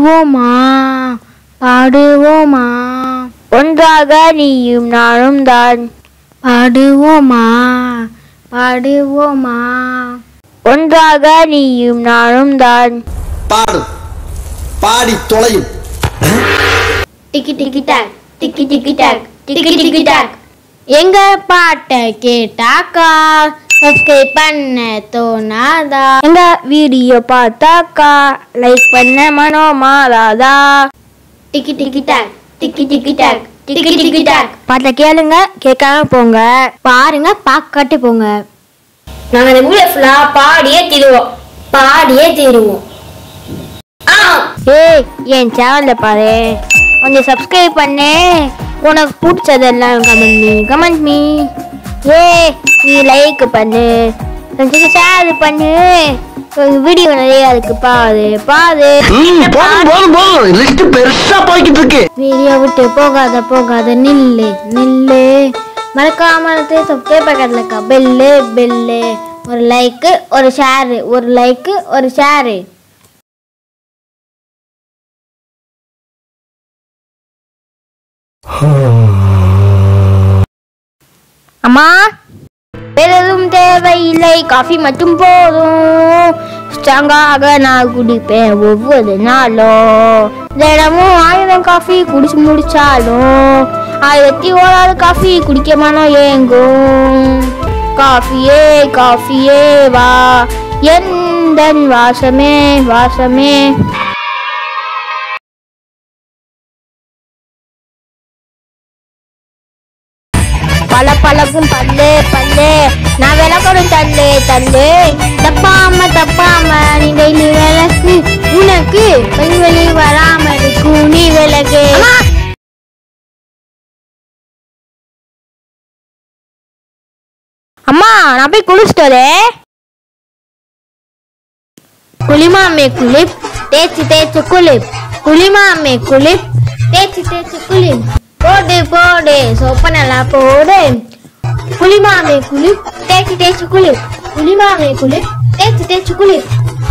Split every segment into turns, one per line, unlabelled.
பாடுவோமா பாடுவோமா ஒன்றாக நீயும் நானும் தான் பாடுவோமா பாடுவோமா ஒன்றாக நீயும் நானும் தான்
பாடு பாடி தொலையும்
டிக்கி டிக்கி டாக் டிக்கி டிக்கி டாக் டிக்கி டிக்கி டாக் எங்க பாட்டை கேட்டாக்கா சப்ஸ்கிரைப் பண்ண தோணாதா எங்க வீடியோ பார்த்தாக்கா லைக் பண்ண மனோ மாறாதா டிக்கி டிக்கி டாக் டிக்கி டிக்கி டாக் டிக்கி டிக்கி டாக் பாட்டை கேளுங்க கேட்காம போங்க பாருங்க பார்க்காட்டி போங்க நாங்க இந்த வீடியோ ஃபுல்லா பாடியே தீருவோம் பாடியே தீருவோம் ஏய் என் சேனல்ல பாரு கொஞ்சம் சப்ஸ்கிரைப் பண்ணு உனக்கு பிடிச்சதெல்லாம் கமெண்ட் மீ கமெண்ட் மீ ஏய் நீ லைக் பண்ணு கொஞ்சம் ஷேர் பண்ணு வீடியோ நிறைய இருக்கு பாரு பாரு
ம், போதும் போதும் போதும் லிஸ்ட் பெருசா போய்கிட்டு இருக்கு
வீடியோ விட்டு போகாத போகாத நில்லு நில்லு மறக்காம சப்ஸ்கிரைப் பக்கத்தில் இருக்க பெல்லு பெல்லு ஒரு லைக்கு ஒரு ஷேரு ஒரு லைக்கு ஒரு ஷேரு அம்மா வேற எதுவும் தேவையில்லை காஃபி மட்டும் போதும் ஸ்ட்ராங்காக நான் குடிப்பேன் ஒவ்வொரு நாளும் தினமும் ஆயிரம் காஃபி குடிச்சு முடிச்சாலும் ஆயிரத்தி ஓராறு காஃபி குடிக்க மனம் ஏங்கும் காஃபியே காஃபியே வா எந்த வாசமே வாசமே பல பழகும் பல்லு பல்லு நான் விளக்கணும் தள்ளு தள்ளு தப்பாம தப்பாம நீ டெய்லி விளக்கு உனக்கு கல்வெளி வராம இருக்கும் நீ விளக்கு அம்மா நான் போய் குளிச்சுட்டு வரேன் குளிமாமே குளிப் தேய்ச்சி தேய்ச்சி குளிப் குளிமாமே குளிப் தேய்ச்சி தேய்ச்சி குளிப் போடு போடு சோப்ப நல்லா போடு குளிமாமே குளிப் தேய்ச்சி தேய்ச்சி குளிப் குளிமாமே குளிப் தேய்ச்சி தேய்ச்சி குளிப்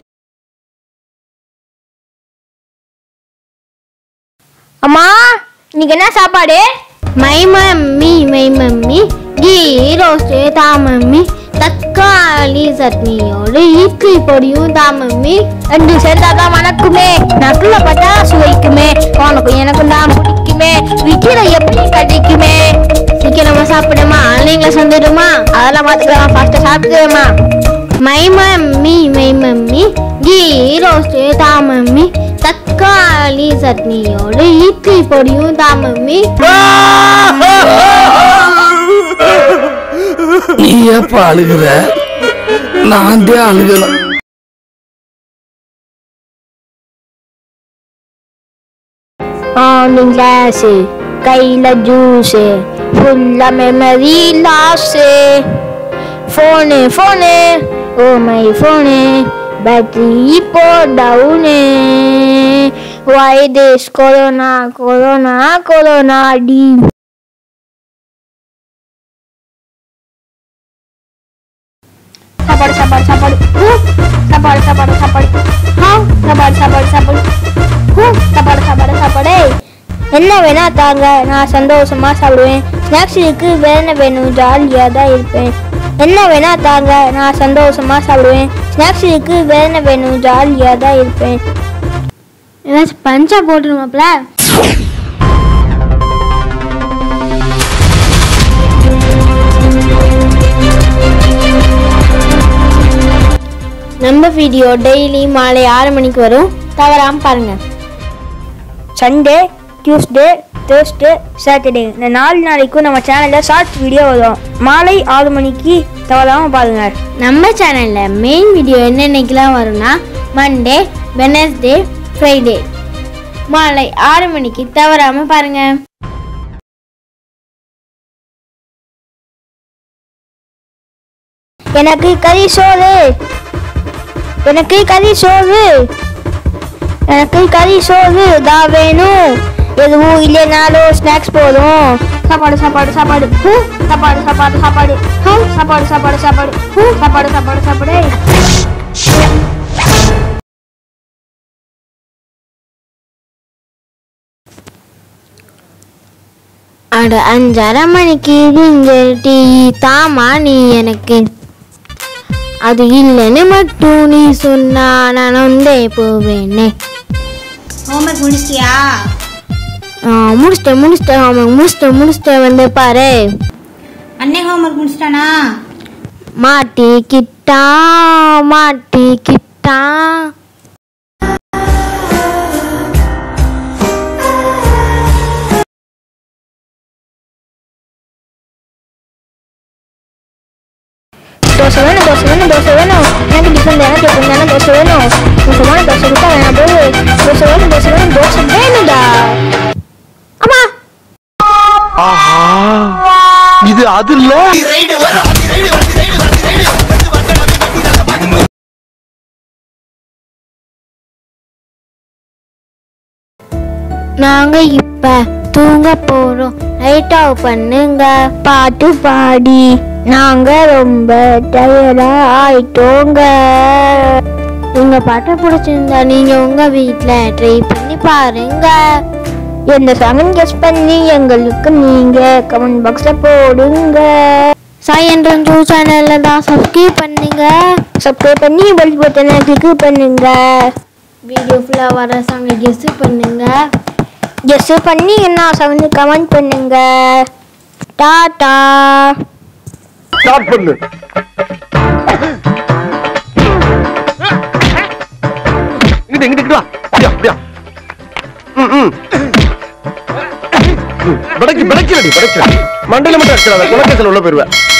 அம்மா இன்னைக்கு என்ன சாப்பாடு my mummy my mummy ghee roast தா மம்மி தக்காளி சட்னியோடு இட்லி பொடியும் தா மம்மி ரெண்டு சேர்த்தா தான் மணக்குமே நக்குல பார்த்தா சுவைக்குமே உனக்கும் எனக்கும் தான் பிடிக்குமே விக்கிற எப்படி கிடைக்குமே சீக்கிரமா சாப்பிடுமா ஆன்லைன்ல சந்துடுமா அதெல்லாம் பார்த்துக்கலாம் ஃபாஸ்ட்டாக சாப்பிடுமா my mummy my mummy ghee roast தா மம்மி தக்காளி சட்னியோடு இட்லி பொடியும் தா மம்மி
நீ எப்ப அழுகுற நான் தான் அழுகலாம்
ஆனிங் கிளாஸு கையில் ஜூஸு ஃபுல்லாக memory loss phone phone oh my phone battery இப்போ down why this corona corona corona டி சாப்பாடு சாப்பாடு சாப்பாடு ஊ, சாப்பாடு சாப்பாடு சாப்பாடு ஆ சாப்பாடு சாப்பாடு சாப்பாடு ஊ, சாப்பாடு சாப்பாடு சாப்பாடு என்ன வேணா தாங்க நான் சந்தோஷமா சாப்பிடுவேன் ஸ்நாக்ஸ் இருக்கு வேற என்ன வேணும் ஜாலியாக தான் இருப்பேன் என்ன வேணா தாங்க நான் சந்தோஷமா சாப்பிடுவேன் ஸ்நாக்ஸ் இருக்கு வேற என்ன வேணும் ஜாலியாக தான் இருப்பேன் ஏதாச்சும் பஞ்சா போட்டுருமாப்ல நம்ம வீடியோ டெய்லி மாலை ஆறு மணிக்கு வரும் தவறாம பாருங்க சண்டே டியூஸ்டே தேர்ஸ்டே சாட்டர்டே இந்த நாலு நாளைக்கும் நம்ம சேனலில் ஷார்ட்ஸ் வீடியோ வரும் மாலை ஆறு மணிக்கு தவறாம பாருங்க நம்ம சேனலில் மெயின் வீடியோ என்னென்னைக்கெல்லாம் வரும்னா மண்டே வெனஸ்டே ஃப்ரைடே மாலை ஆறு மணிக்கு தவறாம பாருங்க எனக்கு கறி சோறு எனக்கு கறி சோறு எனக்கு கறி சோறு தான் வேணும் எதுவும் இல்லைனாலும் ஸ்நாக்ஸ் போதும் சாப்பாடு சாப்பாடு சாப்பாடு ஹூ, சாப்பாடு சாப்பாடு சாப்பாடு ஹூ, சாப்பாடு சாப்பாடு சாப்பாடு ஹூ, சாப்பாடு சாப்பாடு சாப்பாடு அட அஞ்சரை மணிக்கு இங்க டீ தாமா நீ எனக்கு அது இல்லைன்னு மட்டும் நீ சொன்னா நான் வந்தே போவேனே
ஹோம்ஒர்க் முடிச்சிட்டியா
ஆ, முடிச்சிட்டேன் முடிச்சிட்டேன் ஆமாம் முடிச்சிட்டேன் முடிச்சிட்டேன் வந்து பாரு
அண்ணே ஹோம்ஒர்க் முடிச்சிட்டானா
மாட்டிக்கிட்டா மாட்டிக்கிட்டா தோசை வேணும் தோசை வேணும் தோசை வேணும் எனக்கு டிஃபன் தானே டிஃபன் தானே தோசை வேணும் மோசமான தோசை கொடுத்தா வேணாம் போய் தோசை வேணும் தோசை வேணும் தோசை வேணும்டா அம்மா
ஆஹா இது அது இல்ல
நாங்க இப்ப தூங்க போறோம் லைட் ஆஃப் பண்ணுங்க பாட்டு பாடி நாங்க ரொம்ப டயர்டா ஆயிட்டோங்க உங்க பாட்டை பிடிச்சிருந்தா நீங்க உங்க வீட்ல ட்ரை பண்ணி பாருங்க எந்த சாங்னு கெஸ் பண்ணி எங்களுக்கு நீங்க கமெண்ட் பாக்ஸ்ல போடுங்க சாயந்தரம் ஜூ சேனல்ல தான் சப்ஸ்கிரைப் பண்ணுங்க சப்ஸ்கிரைப் பண்ணி பெல் பட்டனை கிளிக் பண்ணுங்க வீடியோ ஃபுல்லாக வர சாங்க கெஸ் பண்ணுங்க கெஸ் பண்ணி என்ன சாங்னு கமெண்ட் பண்ணுங்க டாடா
ஸ்டார்ட் பண்ணு இங்கிட்டு இங்கிட்டு இங்கிட்டு வா அப்படியா அப்படியா ம் ம் படைக்கு படைக்கிறடி படைக்கிறடி மண்டையில மட்டும் அடிச்சிடாத குலக்கேசல் உள்ள போயிருவேன்